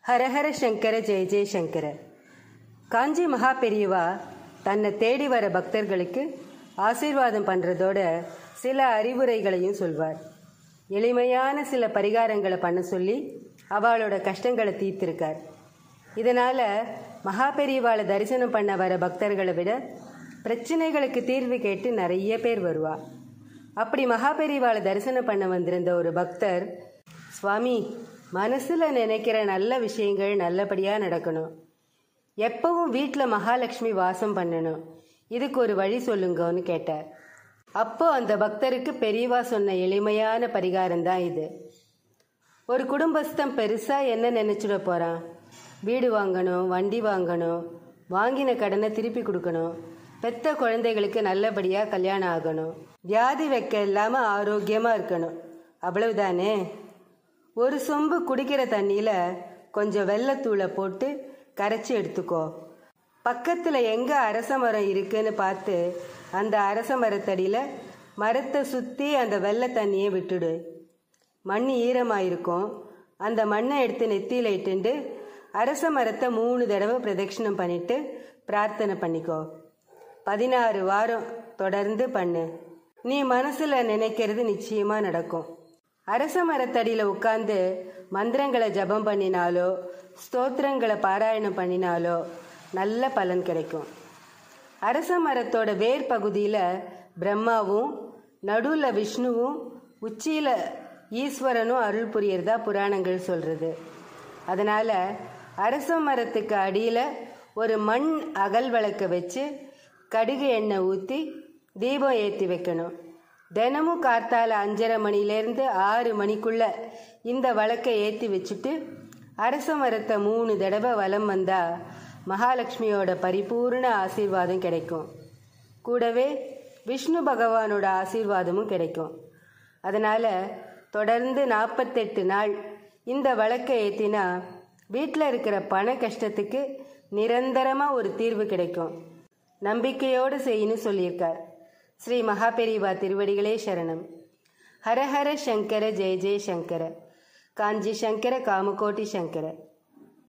ஹரஹர சங்கர ஜெய ஜெய சங்கர காஞ்சி மகா பெரியவா தன்னை தேடி வர பக்தர்களுக்கு ஆசீர்வாதம் பண்ணுறதோட சில அறிவுரைகளையும் சொல்வார் எளிமையான சில பரிகாரங்களை பண்ண சொல்லி அவளோட கஷ்டங்களை தீர்த்திருக்கார் இதனால் மகா பெரியவாளை தரிசனம் பண்ண வர பக்தர்களை விட பிரச்சனைகளுக்கு தீர்வு கேட்டு நிறைய பேர் வருவா அப்படி மகா பெரியவாளை தரிசனம் பண்ண வந்திருந்த ஒரு பக்தர் சுவாமி மனசில் நினைக்கிற நல்ல விஷயங்கள் நல்லபடியாக நடக்கணும் எப்பவும் வீட்டில் மகாலட்சுமி வாசம் பண்ணணும் இதுக்கு ஒரு வழி சொல்லுங்கன்னு கேட்டார் அப்போ அந்த பக்தருக்கு பெரியவா சொன்ன எளிமையான பரிகாரம் தான் இது ஒரு குடும்பஸ்தன் பெருசாக என்ன நினச்சிட போகிறான் வீடு வாங்கணும் வண்டி வாங்கணும் வாங்கின கடனை திருப்பி கொடுக்கணும் பெத்த குழந்தைகளுக்கு நல்லபடியாக கல்யாணம் ஆகணும் வியாதி வைக்க இல்லாமல் ஆரோக்கியமாக இருக்கணும் அவ்வளவுதானே ஒரு சொம்பு குடிக்கிற தண்ணியில் கொஞ்சம் வெள்ளத்தூளை போட்டு கரைச்சி எடுத்துக்கோ பக்கத்தில் எங்கே அரச மரம் இருக்குன்னு பார்த்து அந்த அரச மரத்தடியில் மரத்தை சுற்றி அந்த வெள்ளை தண்ணியை விட்டுடு மண் ஈரமாக இருக்கும் அந்த மண்ணை எடுத்து நெத்தியில் இட்டுண்டு அரச மரத்தை மூணு தடவை பிரதட்சிணம் பண்ணிட்டு பிரார்த்தனை பண்ணிக்கோ பதினாறு வாரம் தொடர்ந்து பண்ணு நீ மனசில் நினைக்கிறது நிச்சயமாக நடக்கும் அரச மரத்தடியில் உட்கார்ந்து மந்திரங்களை ஜபம் பண்ணினாலோ ஸ்தோத்திரங்களை பாராயணம் பண்ணினாலோ நல்ல பலன் கிடைக்கும் அரச மரத்தோட வேர் பகுதியில் பிரம்மாவும் நடுவில் விஷ்ணுவும் உச்சியில் ஈஸ்வரனும் அருள் புரியறதா புராணங்கள் சொல்கிறது அதனால் அரச மரத்துக்கு அடியில் ஒரு மண் அகல் விளக்க வச்சு கடுகு எண்ணெய் ஊற்றி தீபம் ஏற்றி வைக்கணும் தினமும் கார்த்தால அஞ்சரை மணிலேருந்து ஆறு மணிக்குள்ள இந்த விளக்கை ஏற்றி வச்சுட்டு அரச மரத்தை மூணு தடவை வலம் வந்தால் மகாலட்சுமியோட பரிபூர்ண ஆசீர்வாதம் கிடைக்கும் கூடவே விஷ்ணு பகவானோட ஆசீர்வாதமும் கிடைக்கும் அதனால் தொடர்ந்து நாற்பத்தெட்டு நாள் இந்த விளக்கை ஏற்றினா வீட்டில் இருக்கிற பண கஷ்டத்துக்கு நிரந்தரமாக ஒரு தீர்வு கிடைக்கும் நம்பிக்கையோடு செய்யணும் சொல்லியிருக்கார் ஸ்ரீ மகாபெரிவா திருவடிகளே சரணம் ஹரஹர சங்கர ஜெய ஜெய சங்கர காஞ்சி சங்கர காமகோட்டி சங்கர